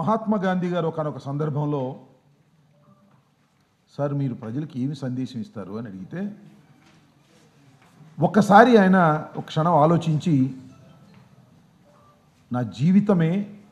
మహాత్మా గాంధీ గారు ఒకనొక సందర్భంలో సార్ మీరు ప్రజలకు ఏమి సందేశం ఇస్తారు అని అడిగితే ఒక్కసారి ఆయన ఒక క్షణం ఆలోచించి నా జీవితమే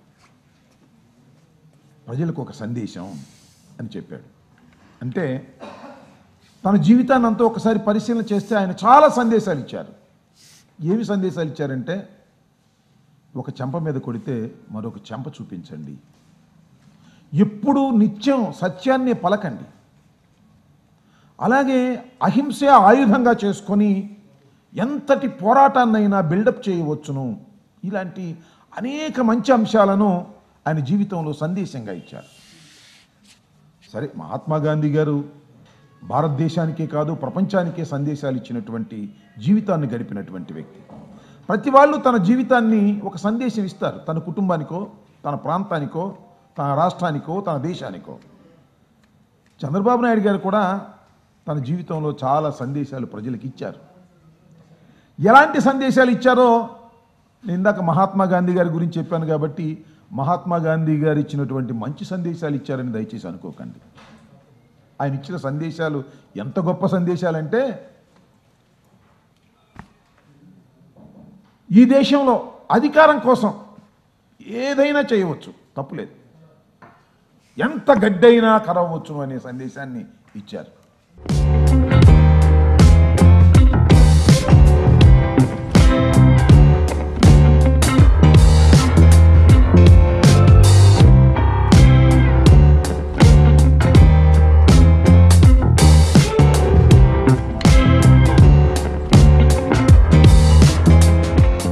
ప్రజలకు ఒక సందేశం అని చెప్పాడు అంటే తన జీవితాన్ని అంతా ఒకసారి పరిశీలన చేస్తే ఆయన చాలా సందేశాలు ఇచ్చారు ఏమి సందేశాలు ఇచ్చారంటే ఒక చెంప మీద కొడితే మరొక చెంప చూపించండి ఎప్పుడూ నిత్యం సత్యాన్ని పలకండి అలాగే అహింసే ఆయుధంగా చేసుకొని ఎంతటి పోరాటాన్నైనా బిల్డప్ చేయవచ్చును ఇలాంటి అనేక మంచి అంశాలను ఆయన జీవితంలో సందేశంగా ఇచ్చారు సరే మహాత్మా గాంధీ గారు భారతదేశానికే కాదు ప్రపంచానికే సందేశాలు ఇచ్చినటువంటి జీవితాన్ని గడిపినటువంటి వ్యక్తి ప్రతి వాళ్ళు తన జీవితాన్ని ఒక సందేశం ఇస్తారు తన కుటుంబానికో తన ప్రాంతానికో తన రాష్ట్రానికో తన దేశానికో చంద్రబాబు నాయుడు గారు కూడా తన జీవితంలో చాలా సందేశాలు ప్రజలకు ఇచ్చారు ఎలాంటి సందేశాలు ఇచ్చారో నేను ఇందాక మహాత్మా గాంధీ గారి గురించి చెప్పాను కాబట్టి మహాత్మా గాంధీ గారు ఇచ్చినటువంటి మంచి సందేశాలు ఇచ్చారని దయచేసి అనుకోకండి ఆయన ఇచ్చిన సందేశాలు ఎంత గొప్ప సందేశాలంటే ఈ దేశంలో అధికారం కోసం ఏదైనా చేయవచ్చు తప్పులేదు ఎంత గడ్డైనా కరవచ్చు అనే సందేశాన్ని ఇచ్చారు